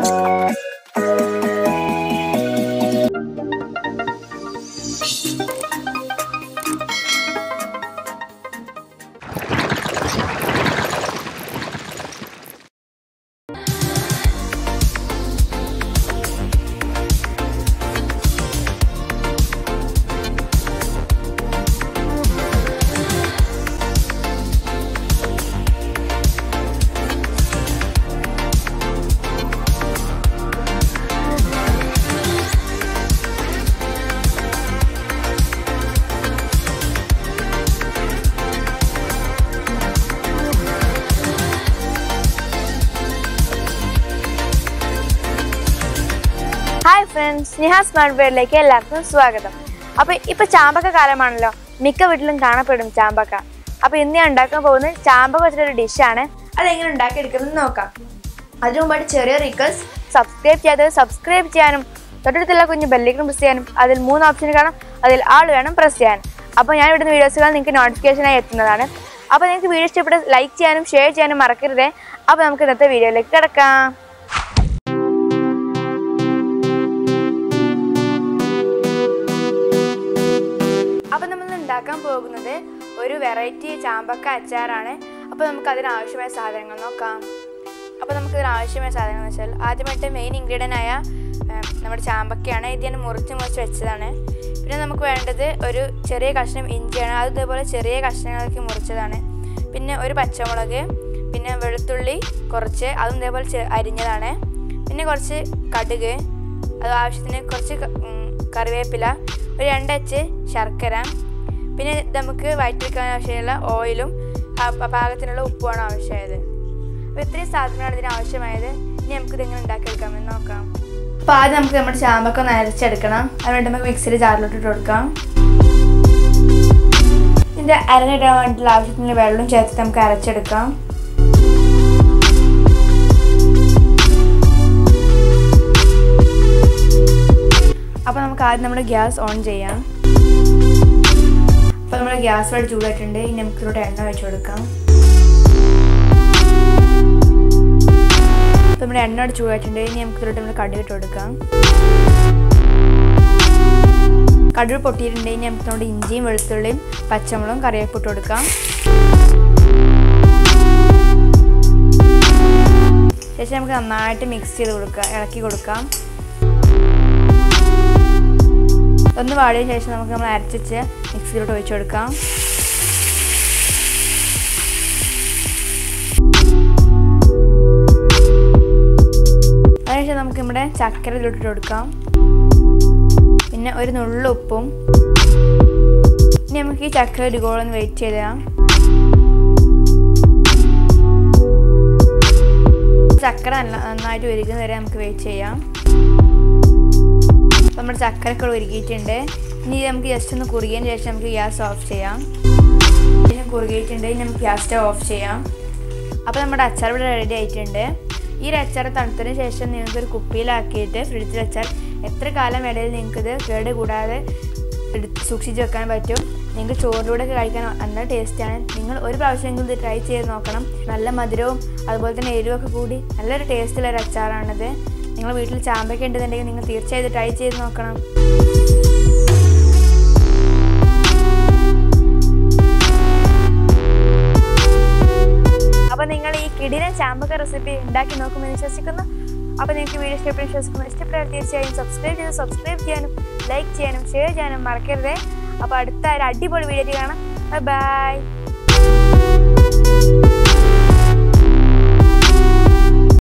hi friends Niha smart വേർഡിലേക്ക് എല്ലാവർക്കും സ്വാഗതം അപ്പോൾ ഇപ്പോൾ ചാമ്പക്ക കാലമാണല്ലോ മിക്ക വീട്ടിലും കാണപ്പെടും ചാമ്പക്ക അപ്പോൾ ഇന്ന് ഞാൻ ഉണ്ടാക്കാൻ പോകുന്നത് ചാമ്പക്ക വെച്ചിട്ടൊരു ഡിഷാണ് അതെങ്ങനെ ഉണ്ടാക്കിയെടുക്കുന്നത് നോക്കാം അതിനു മുമ്പായിട്ട് ചെറിയ റിക്വസ്റ്റ് സബ്സ്ക്രൈബ് ചെയ്യാതെ സബ്സ്ക്രൈബ് ചെയ്യാനും തൊട്ടടുത്തുള്ള കുഞ്ഞ് ബെല്ലിക്കും പ്രസ് ചെയ്യാനും അതിൽ മൂന്ന് ഓപ്ഷൻ കാണാം അതിൽ ആൾ വേണം പ്രസ് ചെയ്യാൻ അപ്പോൾ ഞാൻ ഇവിടുന്ന് വീഡിയോസുകൾ നിങ്ങൾക്ക് നോട്ടിഫിക്കേഷനായി എത്തുന്നതാണ് അപ്പോൾ നിങ്ങൾക്ക് വീഡിയോ ഇഷ്ടപ്പെട്ട് ലൈക്ക് ചെയ്യാനും ഷെയർ ചെയ്യാനും മറക്കരുതേ അപ്പോൾ നമുക്ക് ഇന്നത്തെ വീഡിയോയിലേക്ക് കിടക്കാം അപ്പോൾ നമ്മൾ ഉണ്ടാക്കാൻ പോകുന്നത് ഒരു വെറൈറ്റി ചാമ്പക്ക അച്ചാറാണ് അപ്പോൾ നമുക്ക് അതിന് ആവശ്യമായ സാധനങ്ങൾ നോക്കാം അപ്പോൾ നമുക്ക് ഇതിന് ആവശ്യമായ സാധനങ്ങൾ എന്ന് വെച്ചാൽ ആദ്യമായിട്ട് മെയിൻ ഇൻഗ്രീഡിയൻ്റ് ആയ ഏം, നമ്മുടെ ചാമ്പക്കയാണ് ഇത് ഞാൻ മുറിച്ച് മുറിച്ച് വെച്ചതാണ് പിന്നെ നമുക്ക് വേണ്ടത് ഒരു ചെറിയ കഷ്ണം ഇഞ്ചിയാണ് അത് ഇതേപോലെ ചെറിയ കഷ്ണങ്ങളാക്കി മുറിച്ചതാണ് പിന്നെ ഒരു പച്ചമുളക് പിന്നെ വെളുത്തുള്ളി കുറച്ച് അതും ഇതേപോലെ ചെ- അരിഞ്ഞതാണ് പിന്നെ കുറച്ച് കടുക് അത് ആവശ്യത്തിന് കുറച്ച് ക- ഉം, കറിവേപ്പില ഒരു രണ്ടച്ച് ശർക്കര പിന്നെ ഇത് നമുക്ക് വയറ്റിവെക്കാൻ ആവശ്യമുള്ള ഓയിലും ആ പ- പാകത്തിനുള്ള ഉപ്പുമാണ് ആവശ്യമായത് അപ്പോൾ ഇത്രയും സാധനങ്ങളാണ് ഇതിന് ആവശ്യമായത് ഇനി നമുക്ക് ഇതെങ്ങനെ ഉണ്ടാക്കിയെടുക്കാമെന്ന് നോക്കാം അപ്പോൾ ആദ്യം നമുക്ക് നമ്മുടെ ചാമ്പക്ക ഒന്ന് അരച്ചെടുക്കണം അതുകൊണ്ട് നമുക്ക് മിക്സിയിൽ ജാറിലോട്ട് ഇട്ട് കൊടുക്കാം ഇതിൻ്റെ അരഞ്ഞിടാൻ വേണ്ടിയിട്ടുള്ള ആവശ്യത്തിന് വെള്ളം ചേർത്ത് നമുക്ക് അരച്ചെടുക്കാം അപ്പോൾ നമുക്ക് ആദ്യം നമ്മുടെ ഗ്യാസ് ഓൺ ചെയ്യാം അപ്പോൾ നമ്മുടെ ഗ്യാസ് വേണ്ടി ചൂടായിട്ടുണ്ട് ഇനി നമുക്ക് ഇതിലോട്ട് എണ്ണ വെച്ച് കൊടുക്കാം അപ്പോൾ നമ്മുടെ എണ്ണ ഇവിടെ ചൂടായിട്ടുണ്ട് ഇനി നമുക്ക് ഇതിലോട്ട് നമ്മുടെ കടുക് ഇട്ട് കൊടുക്കാം കടുക് പൊട്ടിയിട്ടുണ്ട് ഇനി നമുക്ക് നമ്മുടെ ഇഞ്ചിയും വെളുത്തുള്ളിയും പച്ചമുളകും കറിവേപ്പ് ഇട്ട് കൊടുക്കാം ശേഷം നമുക്ക് നന്നായിട്ട് മിക്സ് ചെയ്ത് കൊടുക്കാം ഇളക്കി കൊടുക്കാം ഒന്ന് വാടിയതിന് ശേഷം നമുക്ക് നമ്മൾ അരച്ചിച്ച് മിക്സിയിലോട്ട് ഒഴിച്ചു കൊടുക്കാം അതിനുശേഷം നമുക്ക് നമ്മുടെ ചക്കര ഇതിലോട്ടിട്ട് കൊടുക്കാം പിന്നെ ഒരു നുള്ളു ഉപ്പും ഇനി നമുക്ക് ഈ ചക്കര ഒരു ഗോളൊന്ന് വെയിറ്റ് ചെയ്താം ചക്കര നല്ല നന്നായിട്ട് ഉരുകുന്ന വരെ നമുക്ക് വെയിറ്റ് ചെയ്യാം അപ്പോൾ നമ്മുടെ ചക്കരക്കൾ ഉരുകിയിട്ടുണ്ട് ഇനി ഇത് നമുക്ക് ജസ്റ്റ് ഒന്ന് കുറുകിയതിന് ശേഷം നമുക്ക് ഗ്യാസ് ഓഫ് ചെയ്യാം ശേഷം കുറുകിയിട്ടുണ്ട് ഇനി നമുക്ക് ഗ്യാസ് സ്റ്റവ് ഓഫ് ചെയ്യാം അപ്പോൾ നമ്മുടെ അച്ചാർ ഇവിടെ റെഡി ആയിട്ടുണ്ട് ഈ ഒരു അച്ചാർ തണുത്തതിന് ശേഷം നിങ്ങൾക്ക് ഒരു കുപ്പിയിലാക്കിയിട്ട് ഫ്രിഡ്ജിൽ വെച്ചാൽ എത്ര കാലം വേണേലും നിങ്ങൾക്കിത് കേട് കൂടാതെ എടുത്ത് സൂക്ഷിച്ച് വെക്കാൻ പറ്റും നിങ്ങൾക്ക് ചോറിലൂടെ ഒക്കെ കഴിക്കാൻ നല്ല ടേസ്റ്റാണ് നിങ്ങൾ ഒരു പ്രാവശ്യമെങ്കിലും ഇത് ട്രൈ ചെയ്ത് നോക്കണം നല്ല മധുരവും അതുപോലെ തന്നെ എരിവൊക്കെ കൂടി നല്ലൊരു ടേസ്റ്റുള്ള ഒരു അച്ചാറാണിത് നിങ്ങൾ വീട്ടിൽ ചാമ്പയ്ക്ക ഉണ്ടെന്നുണ്ടെങ്കിൽ നിങ്ങൾ തീർച്ചയായും ട്രൈ ചെയ്ത് നോക്കണം അപ്പോൾ നിങ്ങൾ ഈ കിടിലൻ ചാമ്പക്ക റെസിപ്പി ഉണ്ടാക്കി നോക്കുമെന്ന് വിശ്വസിക്കുന്നു അപ്പോൾ നിങ്ങൾക്ക് വീഡിയോ ഇഷ്ടപ്പെട്ട് വിശ്വസിക്കുന്നു ഇഷ്ടപ്പെട്ടാൽ തീർച്ചയായും സബ്സ്ക്രൈബ് ചെയ്ത് സബ്സ്ക്രൈബ് ചെയ്യാനും ലൈക്ക് ചെയ്യാനും ഷെയർ ചെയ്യാനും മറക്കരുതേ അപ്പോൾ അടുത്ത ഒരു അടിപൊളി വീഡിയോ കാണാം ബൈ